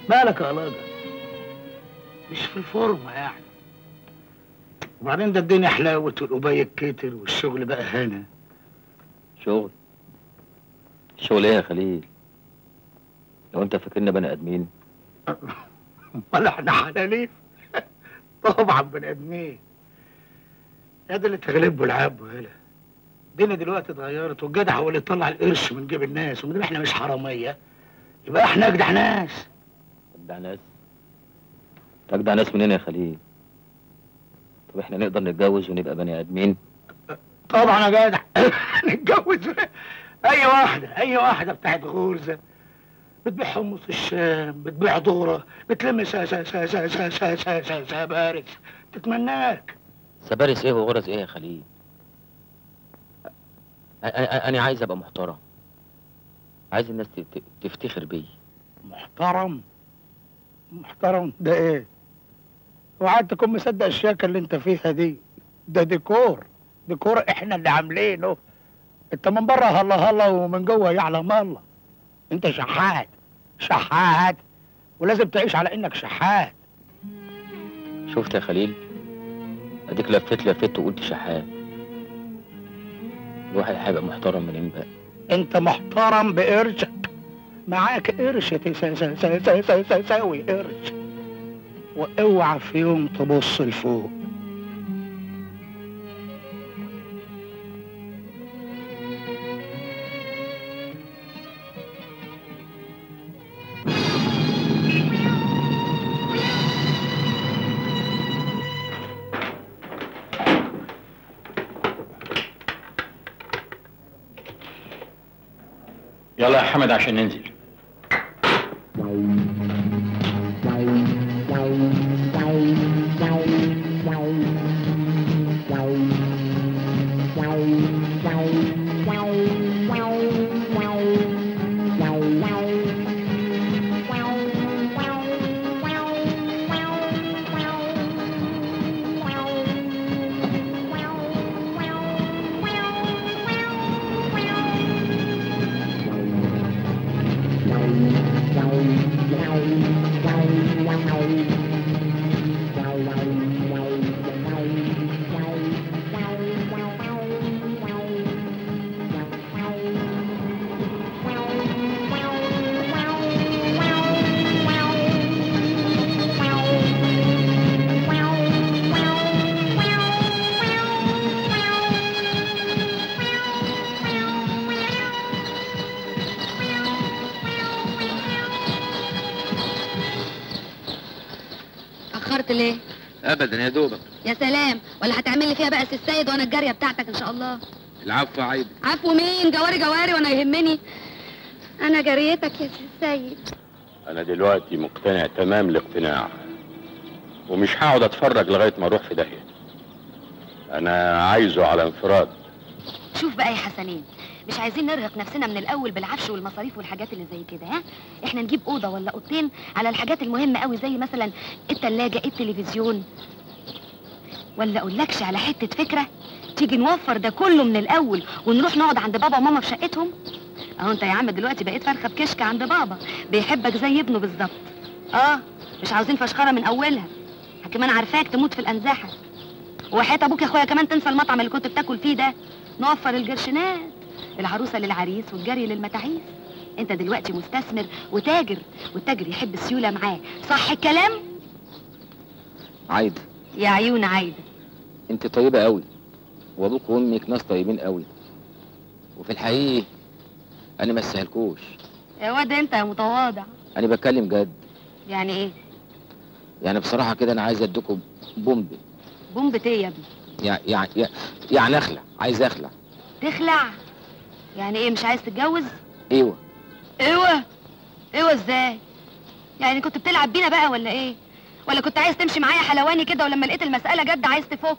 مالك يا لاجة مش في الفورمة يعني وبعدين ده الدنيا حلاوة والقباية كتر والشغل بقى هنا شغل شغل ايه يا خليل لو انت فاكرنا بني ادمين ولا احنا حلالين طبعا بني ادمين يا ده اللي تغلبه العب هلا الدنيا دلوقتي اتغيرت والجدع هو اللي يطلع القرش من جيب الناس ومدام احنا مش حراميه يبقى احنا اجدع ناس تجدع ناس تجدع ناس منين يا خليل طب احنا نقدر نتجوز ونبقى بني ادمين طبعا يا جدع نتجوز اي واحده اي واحده بتاعت غرزه بتبيع حمص الشام بتبيع ذره بتلم سا سا سا سا سا سا سا سا سا بارس تتمناك سبارس ايه وغرز ايه يا خليل أ- أ- أ- انا عايز ابقى محترم عايز الناس ت- ت- تفتخر بيا محترم محترم ده ايه وقعدت تكون مصدق الشياكه اللي انت فيها دي ده ديكور ديكور احنا اللي عاملينه انت من بره هلا هلا ومن جوه يعلم الله انت شحات شحات ولازم تعيش على انك شحات شفت يا خليل اديك لفيت لفيت وقلت شحات الواحد هيبقى محترم منين بقى انت محترم بقرشك معاك قرش تسا- سا- سا- سا- سا- سا- ساوي قرش واوعى في يوم تبص لفوق يلا يا حمد عشان ننزل اتأخرت ليه؟ ابدا يا دوبك يا سلام ولا هتعمل لي فيها بقى سي السيد وانا الجاريه بتاعتك ان شاء الله العفو يا عايده عفو مين جواري جواري وانا يهمني انا جاريتك يا سي السيد انا دلوقتي مقتنع تمام الاقتناع ومش هقعد اتفرج لغايه ما اروح في داهيه انا عايزه على انفراد شوف بقى يا حسنين مش عايزين نرهق نفسنا من الاول بالعفش والمصاريف والحاجات اللي زي كده ها احنا نجيب اوضه ولا اوضتين على الحاجات المهمه قوي زي مثلا التلاجة التلفزيون ولا اقولكش على حته فكره تيجي نوفر ده كله من الاول ونروح نقعد عند بابا وماما في شقتهم اهو انت يا عم دلوقتي بقيت فرخه بكشك عند بابا بيحبك زي ابنه بالظبط اه مش عاوزين فشخره من اولها كمان عارفاك تموت في الانزاحه وحياة ابوك يا اخويا كمان تنسى المطعم اللي كنت بتاكل فيه ده نوفر الجرشنات العروسه للعريس والجري للمتاعيس انت دلوقتي مستثمر وتاجر والتاجر يحب السيوله معاه صح الكلام عايده يا عيون عايده انت طيبه قوي وابوك وامك ناس طيبين قوي وفي الحقيقه انا ما استاهلكوش يا واد انت يا متواضع انا بتكلم جد يعني ايه يعني بصراحه كده انا عايز اديكم بومب بومبة ايه يا ابني يعني يعني يعني اخلع عايز اخلع تخلع يعني ايه مش عايز تتجوز ايوه ايوه ايوه ازاي يعني كنت بتلعب بينا بقى ولا ايه ولا كنت عايز تمشي معايا حلواني كده ولما لقيت المسألة جد عايز تفك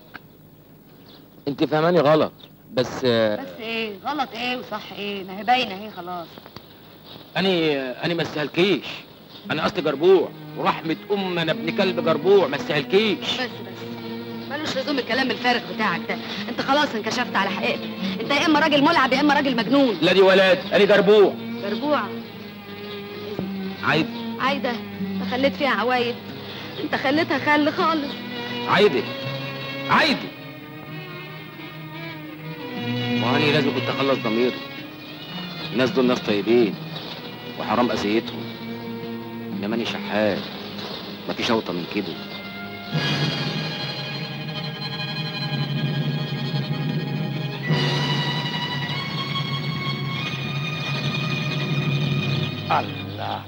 انت فهماني غلط بس آه، بس ايه غلط ايه وصح ايه ما هي باينة اهي خلاص انا انا ما استاهلكيش انا اصلي جربوع ورحمه ام انا ابن كلب جربوع ما استاهلكيش بس بس ملوش لزوم الكلام الفارغ بتاعك ده انت خلاص انكشفت على حقيقتك انت يا اما راجل ملعب يا اما راجل مجنون لا دي ولاد انا جربوع جربوع عايز عايده انت خليت فيها عوايد انت خليتها خل خالص عايدة عايدة ما أنا لازم كنت أخلص ضميري الناس دول ناس طيبين وحرام أذيتهم إنما أنا شحات مفيش أوطى من كده الله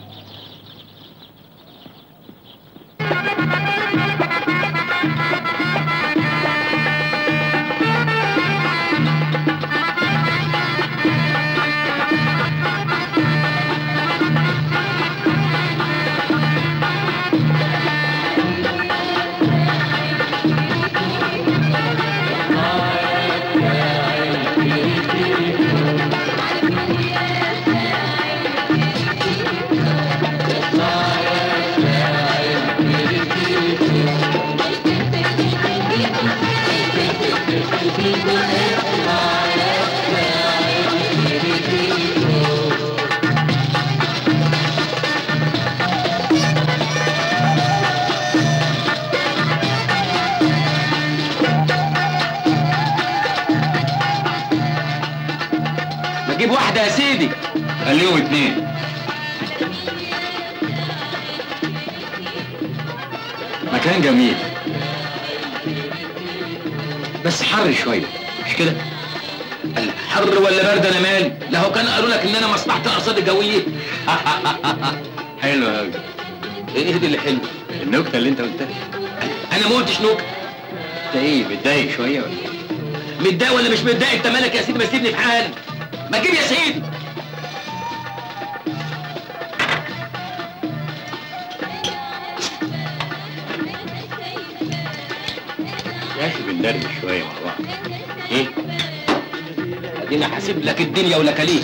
ما تجيب واحدة يا سيدي خليهم اتنين مكان جميل بس حر شوية مش كده؟ الحر ولا برد أنا مالي لو كان قالوا لك إن أنا مصلحة الأرصاد الجوية حلو قوي إيه دي اللي حلو النكتة اللي انت قلتها أنا ما قلتش نكتة انت ايه متضايق شوية ولا ايه؟ متضايق ولا مش متضايق انت مالك يا سيدي ما سيبني في حالي ما تجيب يا سيدي يا اخي بندردش شوية مع بعض ايه اديني حاسب لك الدنيا ولا كليه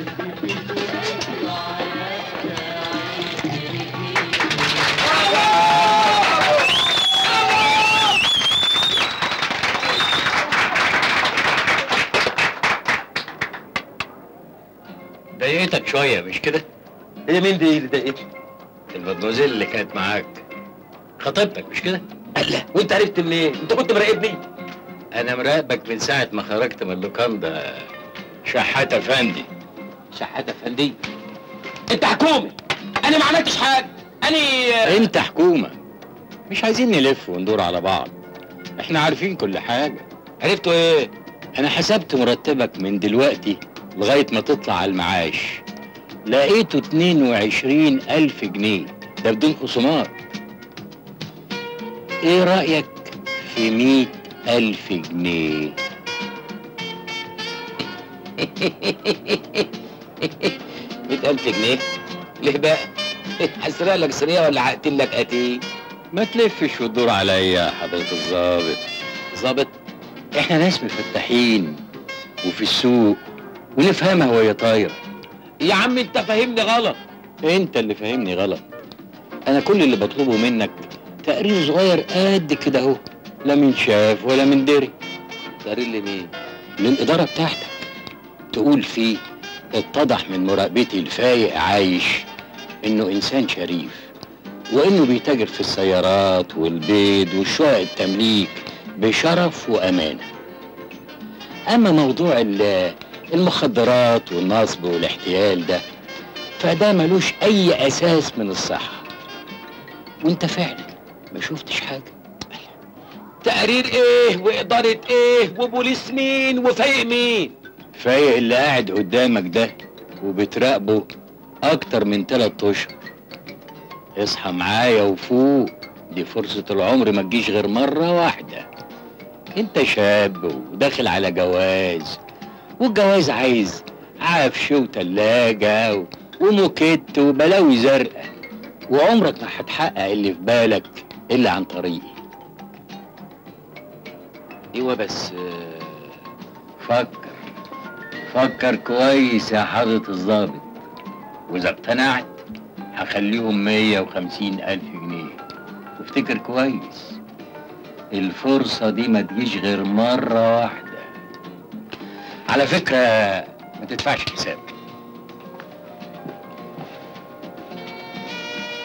ضايقتك شوية مش كده؟ هي مين دي اللي ضايقتني المدموزيل اللي كانت معاك خطيبتك مش كده؟ الله وانت عرفت منين انت كنت مراقبني انا مراقبك من ساعة ما خرجت من اللوكاندا شحات افندي شحات افندي انت حكومي انا ما عملتش حاجه انا انت حكومة مش عايزين نلف وندور على بعض احنا عارفين كل حاجة عرفتوا ايه انا حسبت مرتبك من دلوقتي لغاية ما تطلع على المعاش لقيته 22 ألف جنيه ده بدون خصومات ايه رأيك في 100 ألف جنيه مئة ألف جنيه ليه بقى هسرق لك سرية ولا هقتل لك قتيل ما تلفش وتدور عليا يا حضرة الظابط ظابط احنا ناس مفتحين وفي السوق ونفهمها وهي طايرة يا عم انت فاهمني غلط انت اللي فاهمني غلط انا كل اللي بطلبه منك تقرير صغير قد كده اهو لا من شاف ولا من دري تقرير لمين للإدارة بتاعتك تقول فيه اتضح من مراقبتي الفايق عايش انه انسان شريف وانه بيتاجر في السيارات والبيض والشقق التمليك بشرف وامانه اما موضوع ال- المخدرات والنصب والاحتيال ده فده ملوش اي اساس من الصحه وانت فعلا ما شفتش حاجه تقرير ايه وإدارة ايه وبوليس مين وفايق مين فايق اللي قاعد قدامك ده وبتراقبه اكتر من تلات اشهر اصحى معايا وفوق دي فرصة العمر ما تجيش غير مرة واحدة انت شاب وداخل على جواز والجواز عايز عفش وتلاجة و- وموكيت وبلاوي زرقاء وعمرك ما هتحقق اللي في بالك الا عن طريقي ايوه بس آه، فكر فكر كويس يا حضرة الضابط وإذا اقتنعت هخليهم مية وخمسين ألف جنيه وافتكر كويس الفرصة دي ما تجيش غير مرة واحدة على فكرة ما تدفعش حساب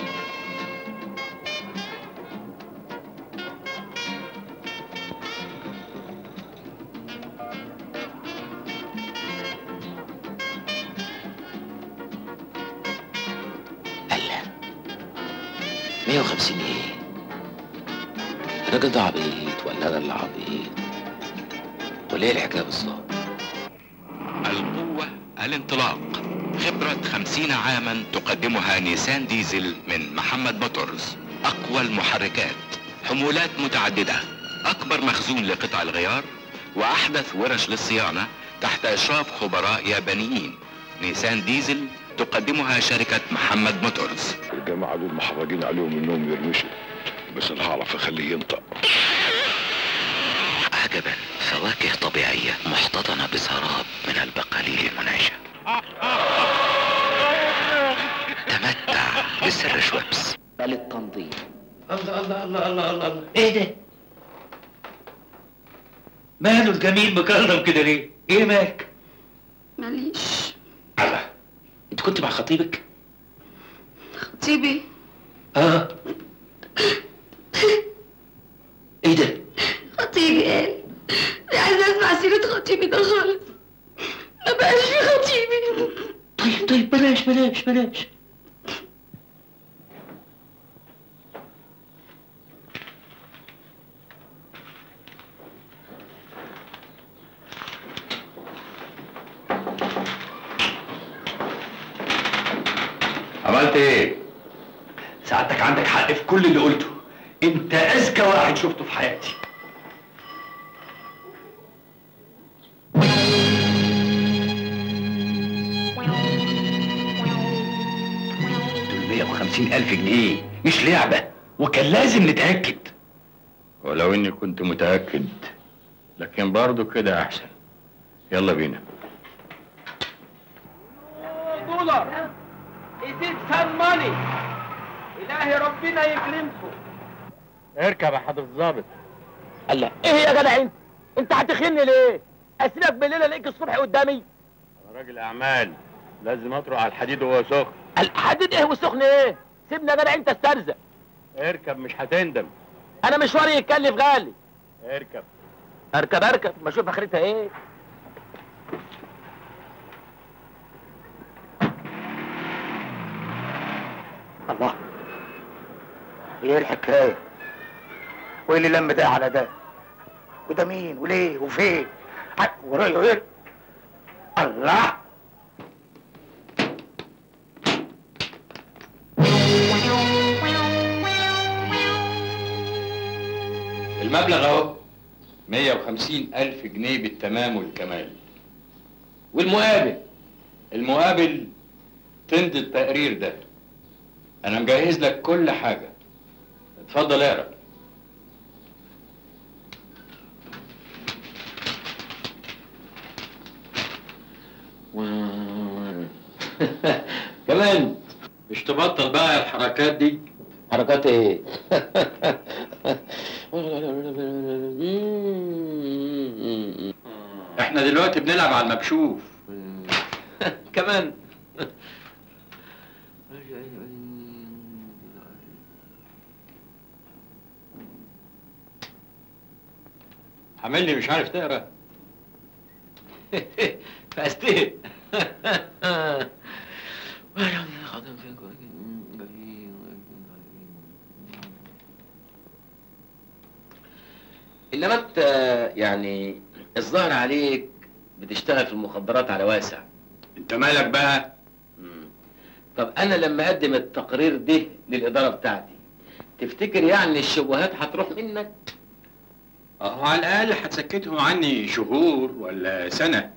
150 ايه الراجل ده عبيط ولا انا اللي عبيط ولا ايه الحكايه بالظبط القوة الانطلاق خبرة خمسين عاما تقدمها نيسان ديزل من محمد موتورز أقوى المحركات حمولات متعددة أكبر مخزون لقطع الغيار وأحدث ورش للصيانة تحت إشراف خبراء يابانيين نيسان ديزل تقدمها شركة محمد موتورز الجماعة دول محرجين عليهم انهم يرمشوا بس انا هعرف اخليه ينطق عجبا فواكه طبيعية محتضنة بسراب من البقاليل المنعشة تمتع بسر شويبس التنظيم الله الله الله الله الله الله ايه ده؟ ماله الجميل مكرم كده ليه؟ ايه مالك؟ ماليش الله انت كنت مع خطيبك؟ خطيبي اه ايه ده؟ خطيبي قال مش عايزه اسمع سيره خطيبي ده خالص ما بقاش في خطيبي طيب طيب بلاش بلاش بلاش عملت ايه؟ سعادتك عندك حق في كل اللي قلته انت اذكى واحد شفته في حياتي دول 150 ألف جنيه مش لعبة وكان لازم نتأكد ولو إني كنت متأكد لكن برضه كده أحسن يلا بينا دولار يزيد سان ماني الهي ربنا يكرمكم اركب يا حضرة الظابط الله ايه يا جدع انت انت هتخني ليه اسيبك بالليل الاقيك الصبح قدامي أنا راجل أعمال لازم أطرق على الحديد وهو سخن الحديد ايه وسخن ايه سيبني يا جدع انت استرزق اركب مش هتندم انا مشواري يتكلف غالي اركب اركب اركب ما اشوف اخرتها ايه الله ايه الحكايه وايه اللي لم ده على ده وده مين وليه وفين ع- ورايه ايه الله المبلغ اهو 150 ألف جنيه بالتمام والكمال والمقابل المقابل تمضي التقرير ده أنا مجهز لك كل حاجة اتفضل اقرا كمان مش تبطل بقى الحركات دي حركات ايه؟ احنا دلوقتي بنلعب على المكشوف كمان عامل مش عارف تقرا فاستهد انما انت يعني الظاهر عليك بتشتغل في المخدرات على واسع انت مالك بقى مم. طب انا لما اقدم التقرير ده للاداره بتاعتي تفتكر يعني الشبهات هتروح منك اهو على الاقل هتسكتهم عني شهور ولا سنه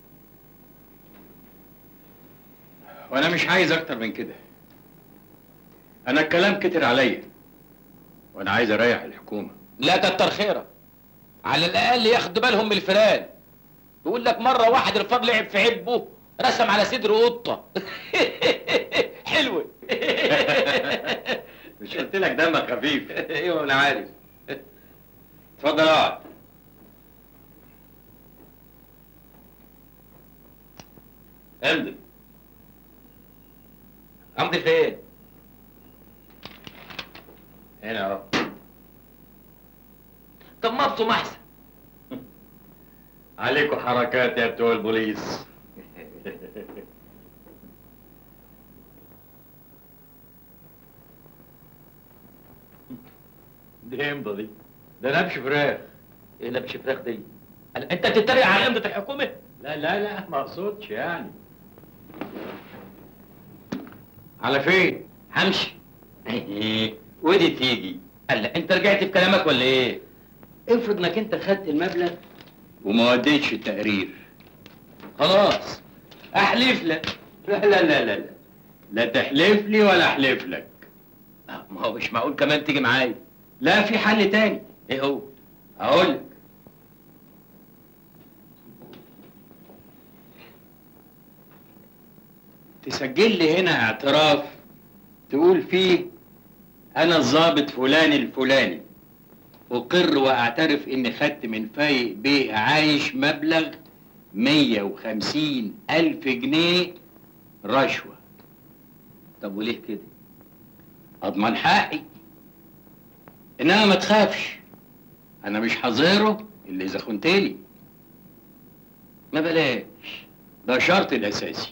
وانا مش عايز اكتر من كده انا الكلام كتر عليا وانا عايز اريح الحكومه لا كتر خيرك على الاقل ياخدوا بالهم من الفيران بيقول لك مره واحد الفار لعب في عبه رسم على صدره قطه حلوه مش قلت لك دمك خفيف ايوه انا عارف اتفضل اقعد امضي امضي فين؟ هنا اهو طب ما ابصم احسن عليكوا حركات يا بتوع البوليس دي امضه دي ده نبش فراخ ايه نبش فراخ دي قال انت بتتريق على امضه الحكومه لا لا لا ما اقصدش يعني على فين؟ همشي ودي تيجي قال لا انت رجعت في كلامك ولا ايه افرض انك انت خدت المبلغ وما وديتش التقرير خلاص احلف لك لا لا لا لا لا لا تحلف لي ولا احلف لك ما هو مش معقول كمان تيجي معايا لا في حل تاني ايه هو اقول لك تسجل لي هنا اعتراف تقول فيه انا الضابط فلان الفلاني اقر واعترف اني خدت من فايق بيه عايش مبلغ 150 الف جنيه رشوه طب وليه كده اضمن حقي انما ما تخافش انا مش حظيره اللي اذا خنتلي ما بلاش ده شرط الاساسي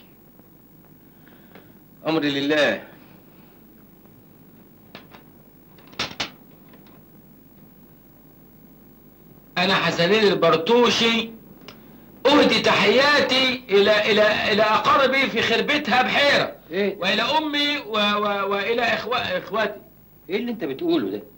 امري لله انا حسنين البرتوشي اهدي تحياتي الى الى الى اقاربي في خربتها بحيره ايه والى امي و و والى إخوة اخواتي ايه اللي انت بتقوله ده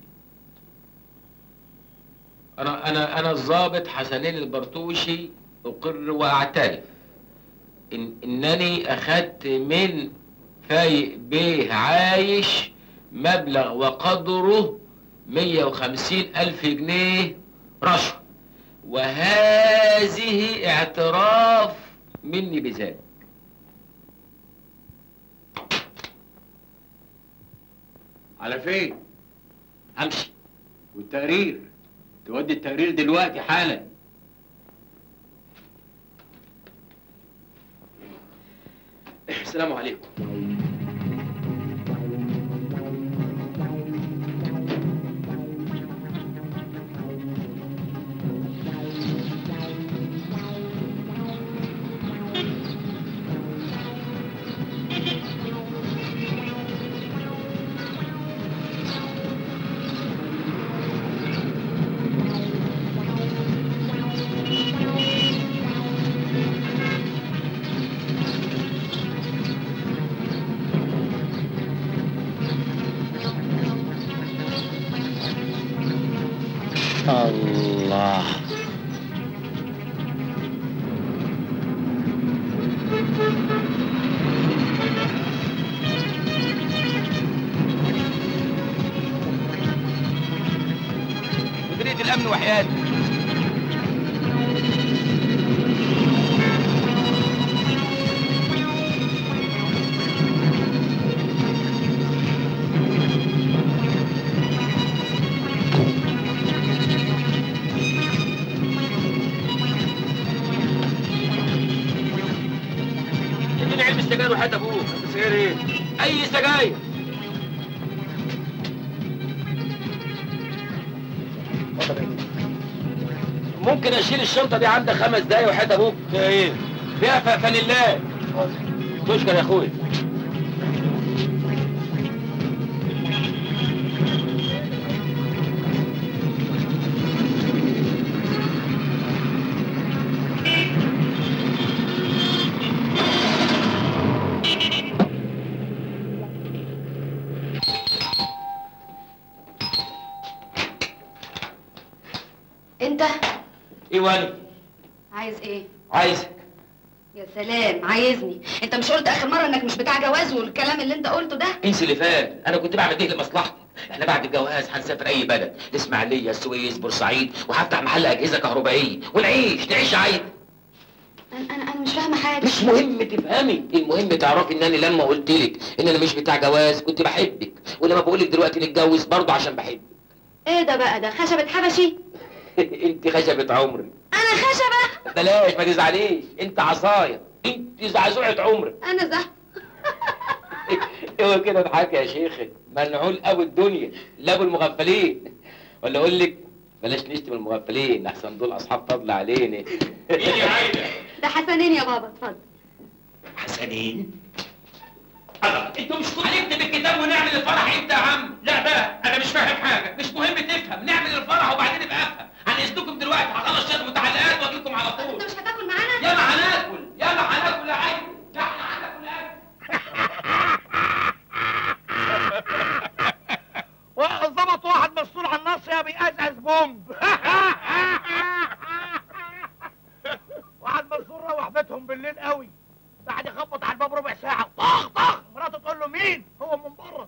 انا انا انا الضابط حسنين البرتوشي اقر واعترف إن انني اخذت من فايق بيه عايش مبلغ وقدره 150 الف جنيه رشوه وهذه اعتراف مني بذلك على فين امشي والتقرير تودي التقرير دلوقتي حالا السلام عليكم الله مديريه الامن وحياتي اديني علبه سجاير وحياه ابوك سجاير ايه؟ اي سجاير ممكن اشيل الشنطه دي عندك خمس دقايق وحياه ابوك فيها ايه؟ فيها ف- فانيلات تشكر يا اخويا انت ايواني عايز ايه عايزك يا سلام عايزني انت مش قلت اخر مره انك مش بتاع جواز والكلام اللي انت قلته ده انسى اللي فات انا كنت بعمل ايه لمصلحتك احنا بعد الجواز هنسافر اي بلد الاسماعيليه السويس بورسعيد وهفتح محل اجهزه كهربائيه ونعيش نعيش عايز انا انا انا مش فاهمه حاجه مش مهم تفهمي المهم تعرفي ان انا لما قلت لك ان انا مش بتاع جواز كنت بحبك ولما بقول لك دلوقتي نتجوز برضه عشان بحبك ايه ده بقى ده خشبة حبشي انت خشبة عمري انا خشبة بلاش ما تزعليش انت عصايه انت زعزوعة عمرك انا زح هو كده اضحك يا شيخة منعول قوي الدنيا لا ابو المغفلين ولا اقول لك بلاش نشتم المغفلين احسن دول اصحاب فضل علينا ده حسنين يا بابا اتفضل حسنين الله انتوا مش كنتوا هنكتب الكتاب ونعمل الفرح امتى يا عم لا بقى انا مش فاهم حاجه مش مهم تفهم بيقزقز بومب وعد منصور روح بيتهم بالليل قوي بعد يخبط على الباب ربع ساعة طخ طخ مراته تقول له مين؟ هو من بره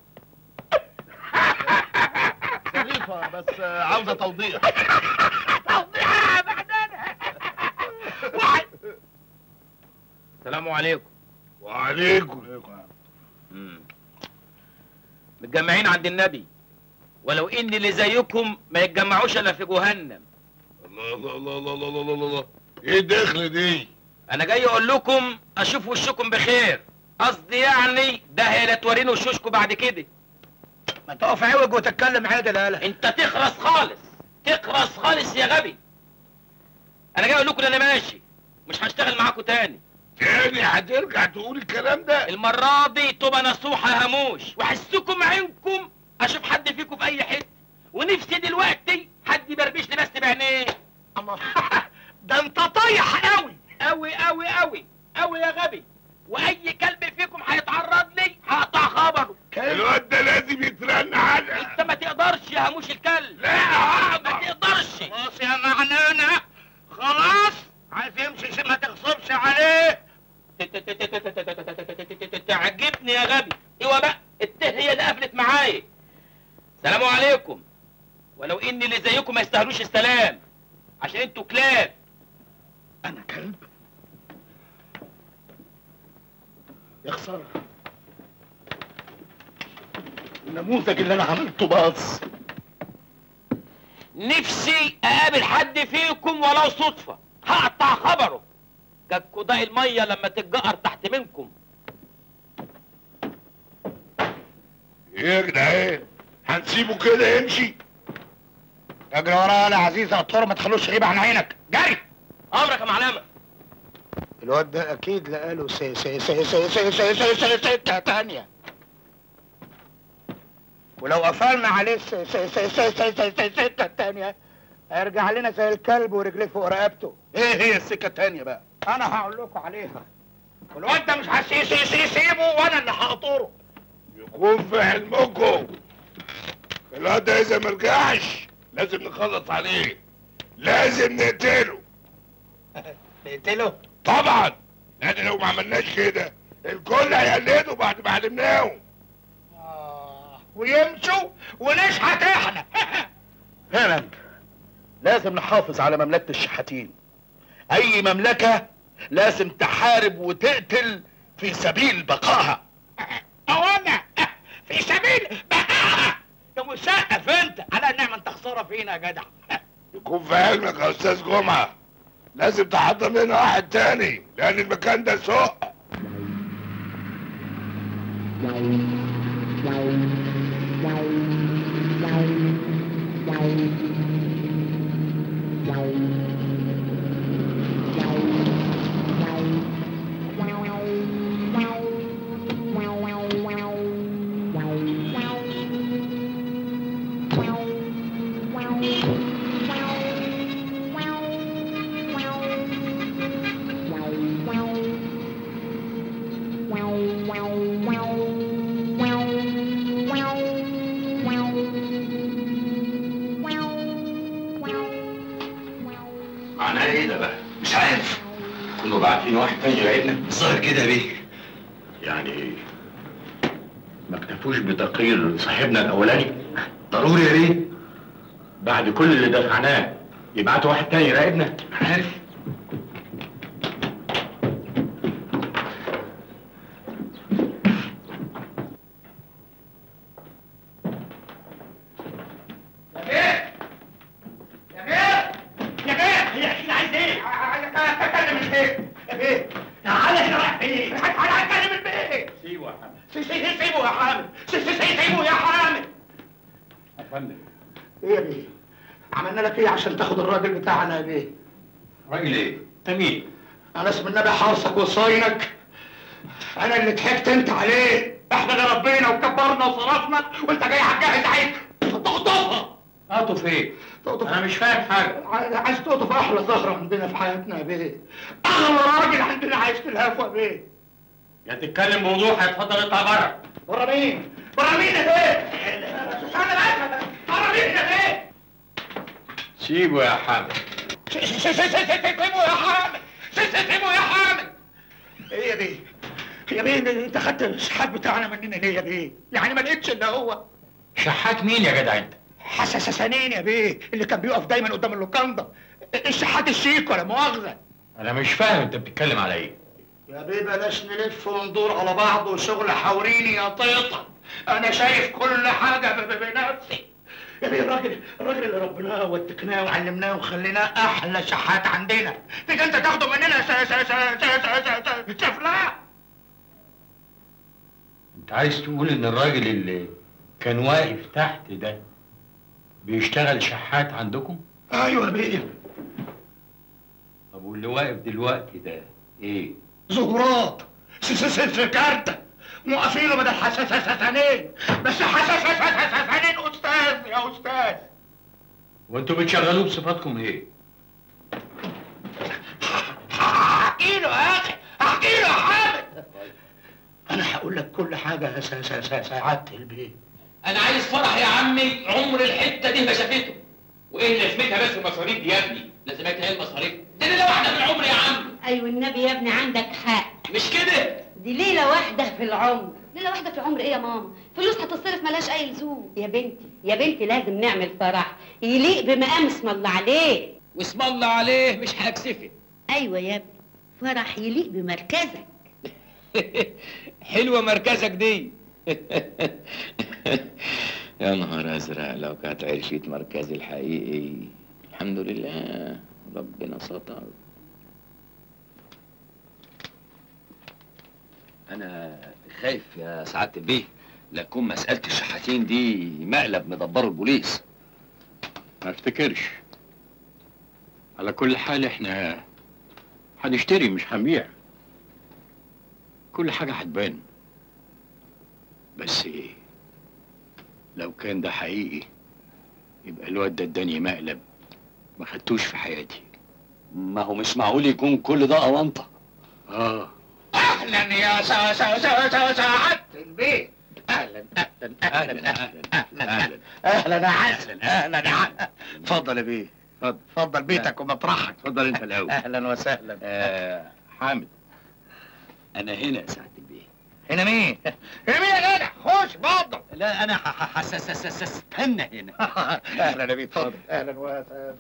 ظريفة بس عاوزة توضيح توضيح بعدين واحد السلام عليكم وعليكم مم. متجمعين عند النبي ولو ان اللي زيكم ما يتجمعوش الا في جهنم الله الله الله الله الله الله الله الله ايه الدخل دي؟ انا جاي اقول لكم اشوف وشكم بخير قصدي يعني ده هي لا توريني وشوشكم بعد كده ما تقف عوج وتتكلم عادل يالا انت تخرس خالص تخرس خالص يا غبي انا جاي اقول لكم إن انا ماشي مش هشتغل معاكم تاني تاني هترجع تقول الكلام ده المرة دي تبقى نصوحة يا هموش وحسكم عينكم اشوف حد فيكم في اي حتة ونفسي دلوقتي حد يبربش لي بس بعينيه الله ده انت طايح قوي قوي قوي قوي قوي يا غبي واي كلب فيكم هيتعرض لي هقطع خبره الواد ده لازم يترن على انت ما تقدرش يا هموش الكلب لا هقدر. ما تقدرش خلاص يا معنانة خلاص عايز يمشي عشان ما تغصبش عليه تعجبني يا غبي ايوه بقى الته هي اللي قفلت معايا سلام عليكم ولو ان اللي زيكم ما يستاهلوش السلام عشان انتوا كلاب انا كلب يا خسارة النموذج اللي انا عملته باظ نفسي اقابل حد فيكم ولو صدفة هقطع خبره كالكوداء المية لما تتجقر تحت منكم ايه يا جدعان هنسيبه كده يمشي اجري ورايا يا عزيز الطور ما تخلوش غيب عن عينك جري امرك يا معلمة الواد ده اكيد لقاله سي سي سي سي سي سي سي سي سكة تانية ولو قفلنا عليه سي سي سي سي سي سي سي سكة تانية هيرجع لنا زي الكلب ورجليه فوق رقبته ايه هي السكة التانية بقى انا هقول لكم عليها والواد ده مش هسي سي سي سيبه وانا اللي هقطره يكون في علمكم الواد ده اذا مرجعش لازم نخلص عليه لازم نقتله نقتله طبعا لان لو ما عملناش كده الكل هيقلدوا بعد ما علمناهم آه، ويمشوا ونشحت احنا فعلا لازم نحافظ على مملكة الشحاتين اي مملكة لازم تحارب وتقتل في سبيل بقائها او انا في سبيل بقائها يا مسقف انت على نعمة انت خسارة فينا يا جدع يكون في علمك يا استاذ جمعه لازم تحضر لنا واحد تاني لان المكان ده سوق معناه ايه ده بقى؟ مش عارف كانوا باعتين واحد تاني يراقبنا الظاهر كده بيه يعني ما اكتفوش بتقرير صاحبنا الاولاني ضروري يا بيه بعد كل اللي دفعناه يبعتوا واحد تاني يراقبنا عارف يا بيه يا بيه هي اكيد عايز ايه؟ اتكلم البيت يا بيه تعالى هنا رايح فين؟ تعالى اتكلم البيت سيبوا يا فندم سي- سي- سيبه يا حامد سي- سي- سي- سيبه يا حامد يا فندم ايه يا بيه؟ عملنا لك ايه عشان تاخد الراجل بتاعنا يا بيه؟ راجل ايه؟ انت مين؟ انا اسم النبي حارسك وصاينك انا اللي ضحكت انت عليه احنا اللي ربينا وكبرنا وصرفنا وانت جاي هتجهز عيد تقطفها اقطف ايه؟ تقطف انا مش فاهم حاجه عايز عايز تقطف احلى زهره عندنا في حياتنا يا بيه اغلى راجل عندنا عايش في الهفوه يا بيه يا تتكلم بوضوح هيتفضل اطلع بره بره مين؟ بره مين يا بيه؟ سوسان الاسد بره مين يا بيه؟ سيبه يا حامد سيبه يا حامد سيبه يا حامد ايه يا بيه يا بيه انت خدت الشحات بتاعنا مننا ليه يا بيه يعني ما لقيتش الا هو شحات مين يا جدع انت حساسسانين يا بيه اللي كان بيقف دايما قدام اللوكاندا الشحات الشيك ولا مؤاخذه انا مش فاهم انت بتتكلم على ايه يا بيه بلاش نلف وندور على بعض وشغل حوريني يا طيطة انا شايف كل حاجة ب- ب- بنفسي يا بيه الراجل الراجل اللي ربناه واتقناه وعلمناه وخليناه احلى شحات عندنا تيجي انت تاخده مننا س- س- س- س- س- س- سفلاء انت عايز تقول ان الراجل اللي كان واقف تحت ده بيشتغل شحات عندكم ايوه يا بيه طب واللي واقف دلوقتي ده ايه زهورات س- س- س- سكارتة موقفينه بدل حساسسانين بس حساسسانين استاذ يا استاذ وانتوا بتشغلوه بصفاتكم ايه احكي له يا اخي احكي له يا حامد انا هقول لك كل حاجه يا س- س- س- سعاده البيت انا عايز فرح يا عمي عمر الحته دي ما شافته وايه لازمتها بس المصاريف دي يا ابني لازمتها ايه المصاريف دي ليله واحده في العمر يا عم ايوه النبي يا ابني عندك حق مش كده دي ليله واحده في العمر ليله واحده في العمر ايه يا ماما فلوس هتصرف ملهاش اي لزوم يا بنتي يا بنتي لازم نعمل فرح يليق بمقام اسم الله عليه واسم الله عليه مش هكسفك ايوه يا ابني فرح يليق بمركزك حلوه مركزك دي يا نهار ازرق لو كانت عرفت مركزي الحقيقي الحمد لله ربنا ستر انا خايف يا سعاده البيه لا تكون مساله الشحاتين دي مقلب مدبره البوليس ما افتكرش على كل حال احنا هنشتري مش هنبيع كل حاجة هتبان بس ايه لو كان ده حقيقي يبقى الواد ده اداني مقلب ما خدتوش في حياتي ما هو مش معقول يكون كل ده اونطه اه اهلا يا سا سا سا سا سعاده البيت اهلا اهلا اهلا اهلا اهلا اهلا يا حسن اهلا يا حسن اتفضل يا بيه اتفضل اتفضل بيتك ومطرحك اتفضل انت الاول اهلا وسهلا آه حامد انا هنا يا سعاده البيه هنا مين؟ هنا مين يا جدع؟ خش اتفضل لا انا استنى هنا اهلا يا بيه اتفضل اهلا وسهلا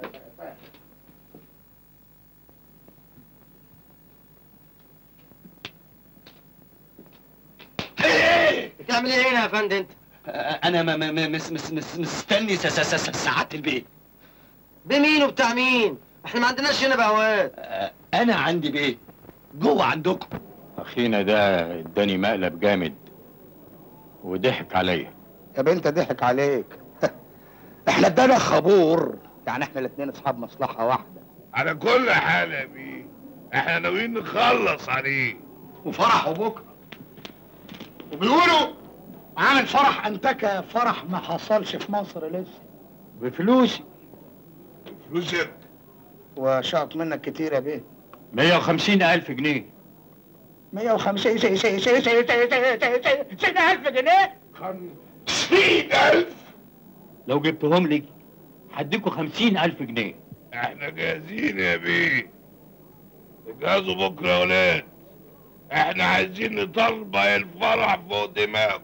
بتعمل ايه هنا يا فندم انت؟ انا م- م- م- مس مس مس مستني س- س- س- سعاده البيه بمين وبتاع مين؟ احنا ما عندناش هنا بهوات انا عندي بيه جوه عندكم اخينا ده اداني مقلب جامد وضحك عليا يا بنت ضحك عليك احنا ادانا خبور يعني احنا الاثنين اصحاب مصلحه واحده على كل حال يا بيه احنا ناويين نخلص عليه وفرحه بكره وبيقولوا عامل فرح انتكه فرح ما حصلش في مصر لسه بفلوسي فلوسك وشاط منك كتير يا بيه 150 ألف جنيه 150 سي سي سي سي سي سي ألف جنيه خمسين ألف لو جبتهم لي هديكوا 50 ألف جنيه احنا جاهزين يا بيه جهزوا بكره يا ولاد احنا عايزين نطلبع الفرح فوق دماغه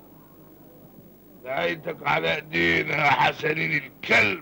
نهايتك على ايدينا يا حسنين الكلب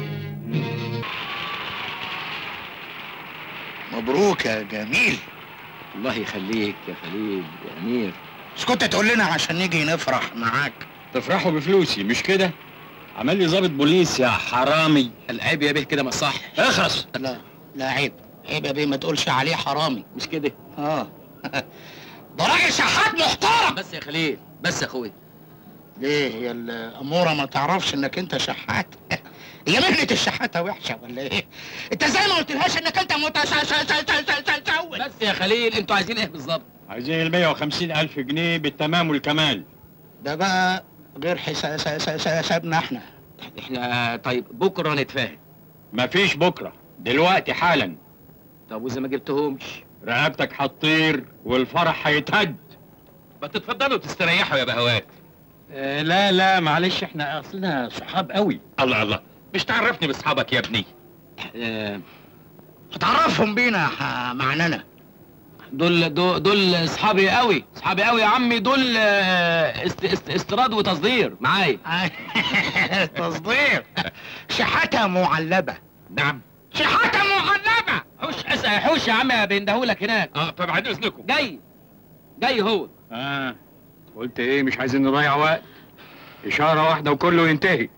مبروك يا جميل الله يخليك يا خليل يا امير مش كنت تقول لنا عشان نيجي نفرح معاك تفرحوا بفلوسي مش كده عمل لي ضابط بوليس يا حرامي العيب يا بيه كده ما صح اخرس لا لا عيب عيب يا بيه ما تقولش عليه حرامي مش كده اه ده راجل شحات محترم بس يا خليل بس يا اخويا ليه هي الاموره ما تعرفش انك انت شحات هي مهنة الشحاتة وحشة ولا ايه؟ انت ازاي ما قلتلهاش انك انت متسول بس يا خليل انتوا عايزين ايه بالظبط عايزين ال 150 ألف جنيه بالتمام والكمال ده بقى غير حسابنا احنا احنا طيب بكره نتفاهم مفيش بكره دلوقتي حالا طب واذا ما جبتهمش رقبتك هتطير والفرح هيتهد ما تتفضلوا تستريحوا يا بهوات آه لا لا معلش احنا اصلنا صحاب قوي الله الله مش تعرفني باصحابك يا ابني هتعرفهم بينا يا ح- معننا دول دول, دول اصحابي قوي اصحابي قوي يا عمي دول آه، است است استيراد وتصدير معايا تصدير شحاتة معلبة نعم شحاتة معلبة حوش اسأل حوش يا عم بيندهولك هناك اه طب عن اذنكم جاي جاي هو اه قلت ايه مش عايزين نضيع وقت اشاره واحده وكله ينتهي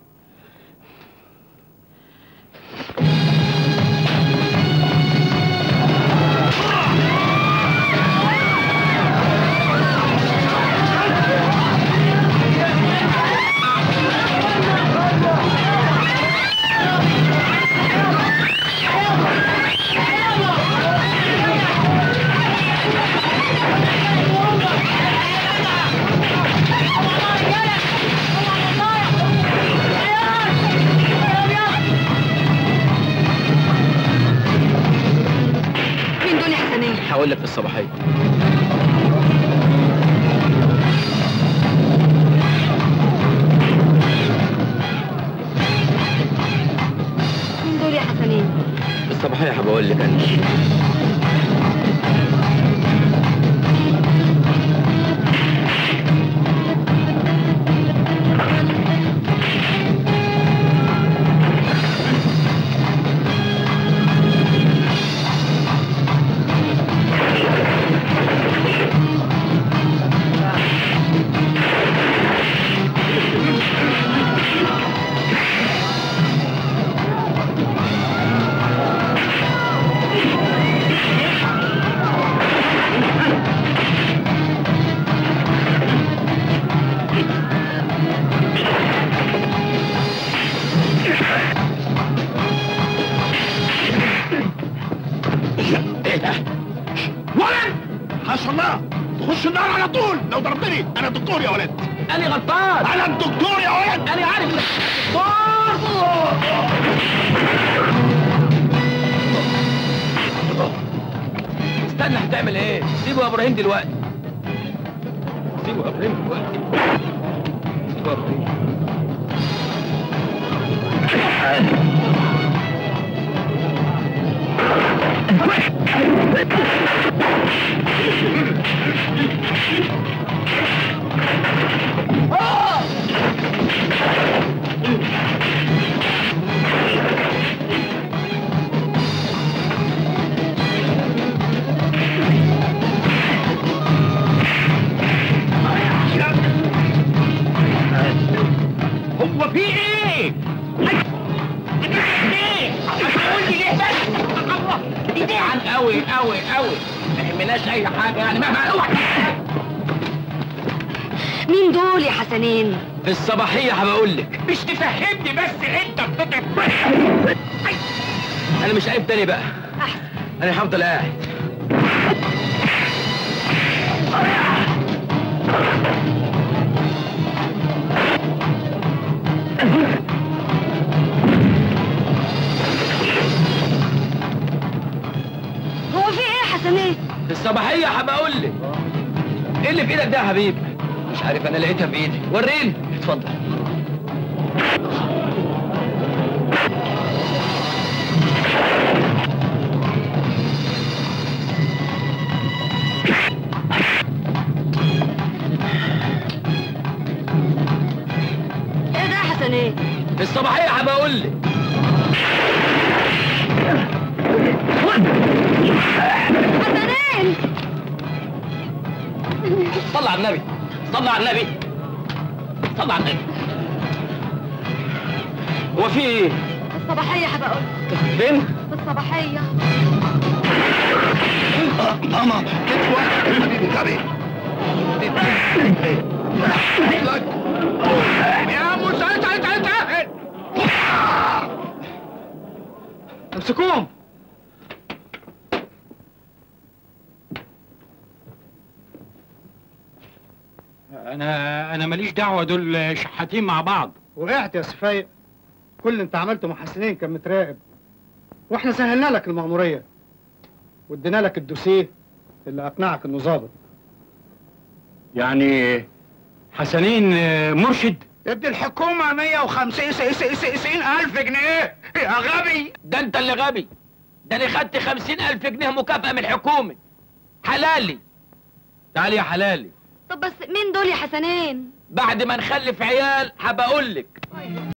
مين دول يا حسنين؟ هقول لك في الصباحيه مين دول يا حسنين؟ في الصباحيه هبقول لك انا ولد حسن الله تخش النار على طول لو ضربتني انا الدكتور يا ولد انا غلطان انا الدكتور يا ولد انا عارف استنى هتعمل ايه سيبه يا ابراهيم دلوقتي سيبه يا ابراهيم دلوقتي سيبه يا ابراهيم هو في ايه؟ جدعان قوي قوي قوي ما يهمناش اي حاجه يعني مهما اوعى مين دول يا حسنين؟ في الصباحيه هبقول لك مش تفهمني بس انت بتضرب انا مش قايم تاني بقى انا هفضل قاعد هو في ايه يا حسنين؟ في الصباحيه هبقول لك ايه اللي في ايدك ده يا حبيبي مش عارف انا لقيتها في ايدي وريني اتفضل ايه ده يا حسنين؟ في الصباحيه هبقول لك حسنين صلى على النبي صلى على النبي صلى على النبي هو في ايه؟ الصباحية هبقول فين؟ في الصباحية ماما كتوة حبيبي كبير يا موسى تعال تعال تعال امسكوهم انا انا ماليش دعوه دول شحاتين مع بعض وقعت يا سفايق كل اللي انت عملته مع حسنين كان متراقب واحنا سهلنا لك المأمورية وادينا لك الدوسيه اللي اقنعك انه ظابط يعني حسنين آه، مرشد ادي الحكومة 150 ألف جنيه يا غبي ده انت اللي غبي ده انا خدت خمسين الف جنيه مكافأة من الحكومة حلالي تعالي يا حلالي طب بس مين دول يا حسنين بعد ما نخلف عيال هبقول لك